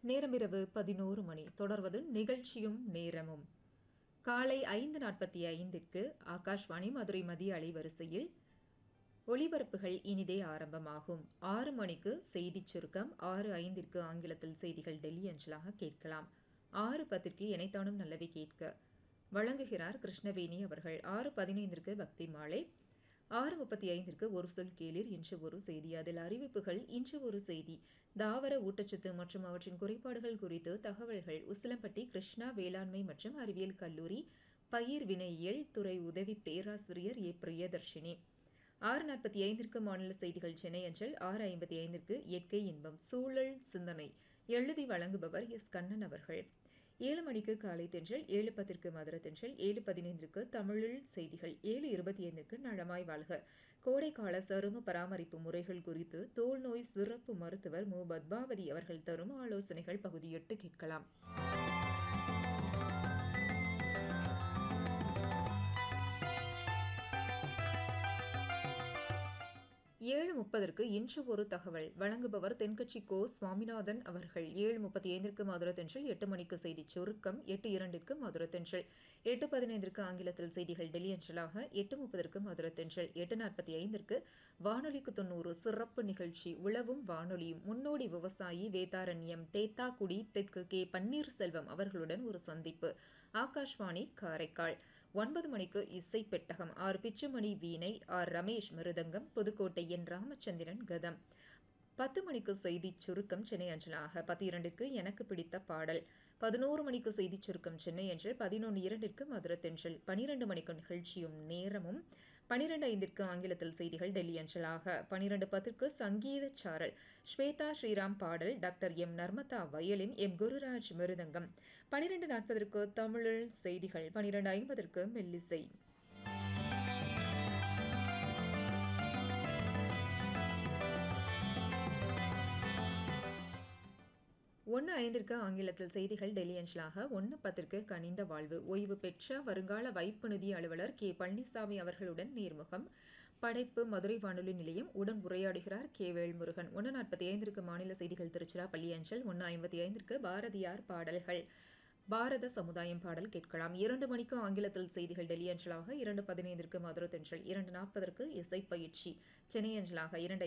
நேரமிரவு பதினோரு மணி தொடர்வது நிகழ்ச்சியும் நேரமும் காலை ஐந்து நாற்பத்தி ஐந்திற்கு ஆகாஷ்வாணி மதுரை மதிய அலைவரிசையில் ஒளிபரப்புகள் இனிதே ஆரம்பமாகும் ஆறு மணிக்கு செய்திச் சுருக்கம் ஆறு ஐந்திற்கு ஆங்கிலத்தில் செய்திகள் டெல்லி அஞ்சலாக கேட்கலாம் ஆறு பத்திற்கு இணைத்தானும் நல்லவை கேட்க வழங்குகிறார் கிருஷ்ணவேணி அவர்கள் ஆறு பதினைந்திற்கு பக்தி மாலை ஆறு முப்பத்தி ஐந்திற்கு ஒரு சொல் கேளிர் இன்று ஒரு செய்தி அதில் அறிவிப்புகள் இன்று ஒரு செய்தி தாவர ஊட்டச்சத்து மற்றும் அவற்றின் குறைபாடுகள் குறித்து தகவல்கள் உசிலம்பட்டி கிருஷ்ணா வேளாண்மை மற்றும் அறிவியல் கல்லூரி பயிர் வினையியல் துறை உதவி பேராசிரியர் ஏ பிரியதர்ஷினி ஆறு நாற்பத்தி ஐந்திற்கு மாநில செய்திகள் சென்னை அஞ்சல் ஆறு ஐம்பத்தி ஐந்திற்கு இயற்கை இன்பம் சூழல் சிந்தனை எழுதி வழங்குபவர் எஸ் கண்ணன் அவர்கள் ஏழு மணிக்கு காலை தென்றல் ஏழு பத்திற்கு மதுர தென்றல் ஏழு பதினைந்திற்கு தமிழில் செய்திகள் ஏழு இருபத்தி ஐந்திற்கு நலமாய் வாழ்க கோடைக்கால சரும பராமரிப்பு முறைகள் குறித்து தோல் நோய் சிறப்பு மருத்துவர் மு பத்மாவதி அவர்கள் தரும் ஆலோசனைகள் பகுதி எட்டு கேட்கலாம் ஏழு முப்பதற்கு இன்று ஒரு தகவல் வழங்குபவர் தென்கட்சி கோ சுவாமிநாதன் அவர்கள் ஏழு முப்பத்தி ஐந்திற்கு மதுர தென்றல் எட்டு மணிக்கு செய்தி சுருக்கம் எட்டு இரண்டிற்கு மதுர தென்றல் எட்டு பதினைந்திற்கு ஆங்கிலத்தில் செய்திகள் டெல்லி அஞ்சலாக எட்டு முப்பதற்கு மதுர தென்றல் எட்டு நாற்பத்தி ஐந்திற்கு வானொலிக்கு தொண்ணூறு சிறப்பு நிகழ்ச்சி உழவும் வானொலியும் முன்னோடி விவசாயி வேதாரண்யம் தேத்தாக்குடி தெற்கு கே பன்னீர்செல்வம் அவர்களுடன் ஒரு சந்திப்பு ஆகாஷ்வாணி காரைக்கால் ஒன்பது மணிக்கு இசை பெட்டகம் ஆர் பிச்சுமணி வீணை ஆர் ரமேஷ் மிருதங்கம் புதுக்கோட்டை என் ராமச்சந்திரன் கதம் பத்து மணிக்கு செய்தி சுருக்கம் சென்னை அஞ்சலாக பத்து இரண்டிற்கு எனக்கு பிடித்த பாடல் பதினோரு மணிக்கு செய்தி சுருக்கம் சென்னை அஞ்சல் பதினொன்று இரண்டிற்கு மதுரை தென்றல் பனிரெண்டு மணிக்கு நிகழ்ச்சியும் நேரமும் பனிரெண்டு ஐந்திற்கு ஆங்கிலத்தில் செய்திகள் டெல்லி அஞ்சலாக பனிரெண்டு பத்திற்கு சங்கீத சாரல் ஸ்வேதா ஸ்ரீராம் பாடல் doctor M Narmada violin M Gururaj மிருதங்கம் பனிரெண்டு நாற்பதற்கு தமிழில் செய்திகள் பனிரெண்டு ஐம்பதற்கு மெல்லிசை ஒன்று ஐந்திற்கு ஆங்கிலத்தில் செய்திகள் டெல்லி அஞ்சலாக ஒன்று பத்திற்கு கனிந்த வாழ்வு ஓய்வு பெற்ற வருங்கால வைப்பு நிதி அலுவலர் கே பழனிசாமி அவர்களுடன் நேர்முகம் படைப்பு மதுரை வானொலி நிலையம் உடன் உரையாடுகிறார் கே வேல்முருகன் ஒன்று நாற்பத்தி ஐந்திற்கு மாநில செய்திகள் திருச்சிராப்பள்ளி அஞ்சல் ஒன்று ஐம்பத்தி ஐந்திற்கு பாரதியார் பாடல்கள் பாரத சமுதாயம் பாடல் கேட்கலாம் இரண்டு மணிக்கு ஆங்கிலத்தில் செய்திகள் டெல்லி அஞ்சலாக இரண்டு பதினைந்திற்கு மதுரை தென்றல் இரண்டு நாற்பதற்கு இசைப்பயிற்சி சென்னை அஞ்சலாக இரண்டு